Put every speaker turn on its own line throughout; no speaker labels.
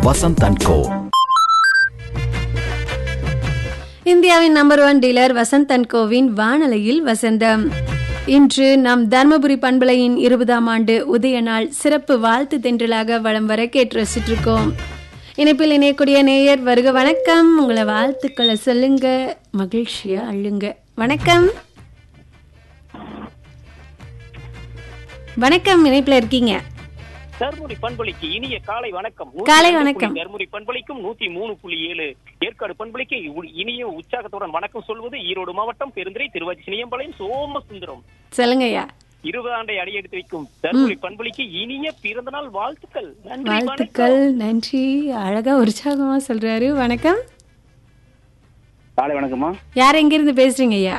Vasanth and co
இந்தியாவின் number one dealer Vasanth and கோவின் வானலையில் வசந்தம் இன்று நம் தர்மபுரி பண்பலையின் இருபதாம் ஆண்டு உதய நாள் சிறப்பு வாழ்த்து தென்றலாக வலம் வர கேட்டு ரசிச்சுட்டு இருக்கோம் இணைப்பில் இணையக்கூடிய நேயர் வருக வணக்கம் உங்களை வாழ்த்துக்களை சொல்லுங்க மகிழ்ச்சியா அள்ளுங்க வணக்கம் வணக்கம் இணைப்பில் இருக்கீங்க
தர்மபுரி பண்பொழிக்கு இனிய காலை வணக்கம்
காலை
102
வணக்கம்.
புள்ளி தர்மபுரி பண்பொழிக்கும் நூத்தி மூணு புள்ளி ஏழு ஏற்காடு பண்பொழிக்கு உ- இனிய உற்சாகத்துடன் வணக்கம் சொல்வது ஈரோடு மாவட்டம் பெருந்துறை திருவாச்சி சினியம்பாளையம் சோமசுந்தரம்
சொல்லுங்கய்யா
இருபது ஆண்டை அடியெடுத்து வைக்கும் தர்மபுரி பண்பொழிக்கு இனிய பிறந்த நாள் வாழ்த்துக்கள் நன்றி வணக்கம்
வாழ்த்துக்கள் நன்றி அழகா உற்சாகமா சொல்றாரு வணக்கம்
காலை வணக்கம்மா
யார் எங்கிருந்து பேசுறீங்க ஐயா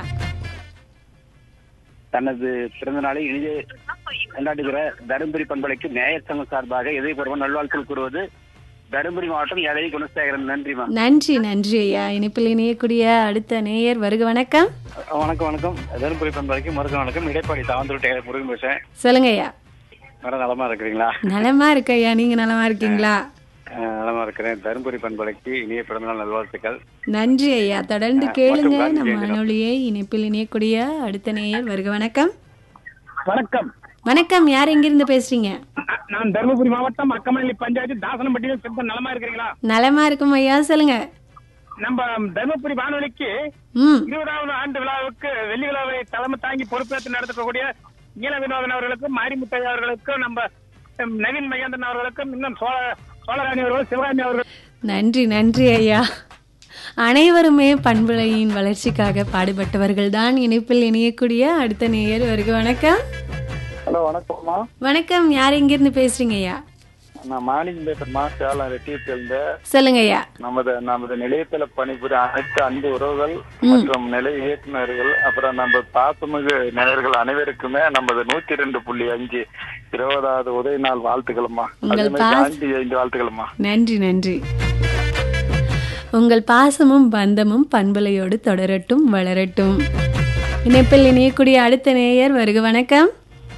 தனது பிறந்த நாளை இனிதே கொண்டாடுகிற தருமபுரி பண்பலைக்கு மேயர் சங்கம் சார்பாக இதயபூர்வ நல்வாழ்த்துக்கள் கூறுவது தருமபுரி மாவட்டம் எதை குணசேகரன் நன்றிமா
நன்றி நன்றி ஐயா இனிப்பில் இணையக்கூடிய அடுத்த நேயர் வருக வணக்கம்
வணக்கம் வணக்கம் தருமபுரி பண்பலைக்கு மருத்துவ வணக்கம் இடைப்பாடி தாவந்தூர் டேலர் முருகன் பேசுறேன்
சொல்லுங்க ஐயா
வர நலமா இருக்கிறீங்களா
நலமா இருக்கு ஐயா நீங்க நலமா இருக்கீங்களா
அஹ், நலமா இருக்கிறேன் தருமபுரி பண்பலைக்கு இனிய பிறந்தநாள் நல்வாழ்த்துக்கள்
நன்றி ஐயா தொடர்ந்து கேளுங்க
மற்றும்
நம்ம
காந்தி
அனொலியை இணைப்பில் இணையக்கூடிய அடுத்த நேயர் வருக வணக்கம்
வணக்கம்
வணக்கம் யார் எங்கிருந்து பேசுறீங்க
நான் தருமபுரி மாவட்டம் அக்கமல்லி பஞ்சாயத்து தாசனப்பட்டியில் சித்த நலமா இருக்கிறீங்களா
நலமா இருக்கும் ஐயா சொல்லுங்க
நம்ம தருமபுரி வானொலிக்கு
ம்
இருபதாவது ஆண்டு விழாவுக்கு வெள்ளி விழாவை தலைமை தாங்கி பொறுப்பேற்று நடத்தக்கூடிய நீல வினோதன் அவர்களுக்கும் மாரிமுத்தையா அவர்களுக்கும் நம்ம ஹம், நவீன் மகேந்திரன் அவர்களுக்கும் இன்னும் சோழ சோழராணி அவர்கள் சிவகாமி அவர்கள்
நன்றி நன்றி ஐயா அனைவருமே பண்புலையின் வளர்ச்சிக்காக பாடுபட்டவர்கள் தான் இணைப்பில் இணையக்கூடிய அடுத்த நேயர் வருக வணக்கம்
ஹலோ வணக்கம்மா
வணக்கம் யார் எங்கிருந்து பேசுறீங்க ஐயா
நான் மாணிக்கம் பேசுறேம்மா சேலம் ரெட்டியத்திலிருந்து
சொல்லுங்க ஐயா
நமது நமது நிலையத்துல பணிபுரிய அனைத்து அன்பு உறவுகள் மற்றும் நிலைய இயக்குநர்கள் அப்புறம் நம்ம பாசமிகு நேயர்கள் அனைவருக்குமே நமது நூத்தி ரெண்டு புள்ளி அஞ்சு இருபதாவது உதய நாள் வாழ்த்துக்களும்மா
உங்கள்
அதே மாதிரி
பாஸ்-
காந்தி ஜெயந்தி வாழ்த்துக்களும்மா
நன்றி நன்றி உங்கள் பாசமும் பந்தமும் பண்பலையோடு தொடரட்டும் வளரட்டும் இணைப்பில் இணையக்கூடிய அடுத்த நேயர் வருக வணக்கம்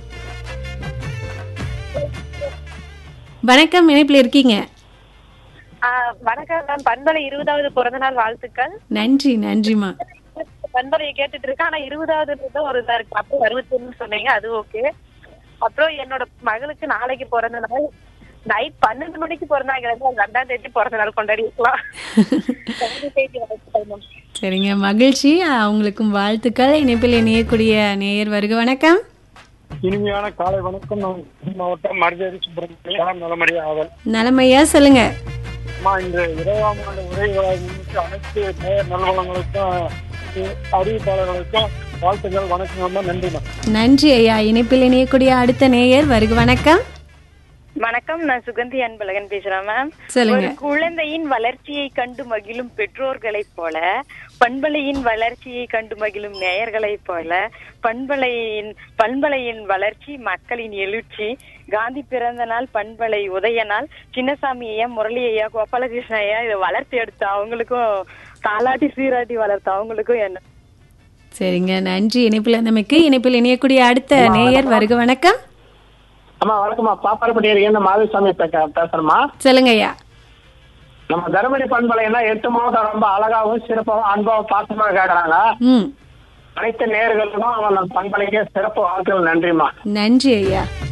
வணக்கம் இணைப்பில் இருக்கீங்க
ஆ, வணக்கம் மேம் பண்பலை இருபதாவது பிறந்த நாள் வாழ்த்துக்கள்
நன்றி நன்றிமா
பண்பலையை கேட்டுட்டு இருக்கேன் ஆனா இருபதாவது ஒரு இதா இருக்கு அப்புறம் அறுபத்தி ஒண்ணு சொன்னீங்க அது ஓகே அப்புறம் என்னோட மகளுக்கு நாளைக்கு பிறந்த நாள் நைட் பன்னெண்டு மணிக்கு பிறந்தாங்க அது ரெண்டாம் தேதி பிறந்த நாள் கொண்டாடி இருக்கலாம் ரெண்டாம் தேதி வாழ்த்துக்கள் ma'am.
சரிங்க மகிழ்ச்சி அவங்களுக்கும் வாழ்த்துக்கள் இணைப்பில் இணையக்கூடிய நேயர் வருக வணக்கம்
இனிமையான காலை வணக்கம் நான் மாவட்டம் மருதேரி சுப்பிரமணியம் நலமடியா ஆவல்
நலமையா சொல்லுங்க
அம்மா இந்த இருபதாம் ஆண்டு உரை விழாவை முன்னிட்டு அனைத்து நேயர் நல்வளங்களுக்கும் அறிவிப்பாளர்களுக்கும் வாழ்த்துக்கள் வணக்கம் அம்மா நன்றிம்மா
நன்றி ஐயா இணைப்பில் இணையக்கூடிய அடுத்த நேயர் வருக வணக்கம்
வணக்கம் நான் சுகந்தி அன்பழகன் பேசுறேன் மேம்
சொல்லுங்க
ஒரு குழந்தையின் வளர்ச்சியை கண்டு மகிழும் பெற்றோர்களைப் போல பண்பலையின் வளர்ச்சியை கண்டு மகிழும் நேயர்களைப் போல பண்பலையின் பண்பலையின் வளர்ச்சி மக்களின் எழுச்சி காந்தி பிறந்த நாள் பண்பலை உதய நாள் சின்னசாமி ஐயா முரளி ஐயா கோபாலகிருஷ்ண ஐயா இதை வளர்த்து எடுத்த அவங்களுக்கும் தாலாட்டி சீராட்டி வளர்த்த அவங்களுக்கும் என்ன
சரிங்க நன்றி இணைப்பில் இருந்தமைக்கு இணைப்பில் இணையக்கூடிய அடுத்த நேயர் வருக வணக்கம்
அம்மா வணக்கம்மா பாப்பாரப்பட்டியர் என்ன மாதசாமி பேசுறேம்மா
சொல்லுங்க ஐயா
நம்ம தருமபுரி பண்பலைன்னா எட்டு மாதம் ரொம்ப அழகாவும் சிறப்பாகவும் அன்பாவும் பாசமாக கேட்கறாங்க
ம்
அனைத்து நேர்களுக்கும் அவன் பண்பலைக்கே சிறப்பு வாழ்த்துக்கள் நன்றிம்மா
நன்றி ஐயா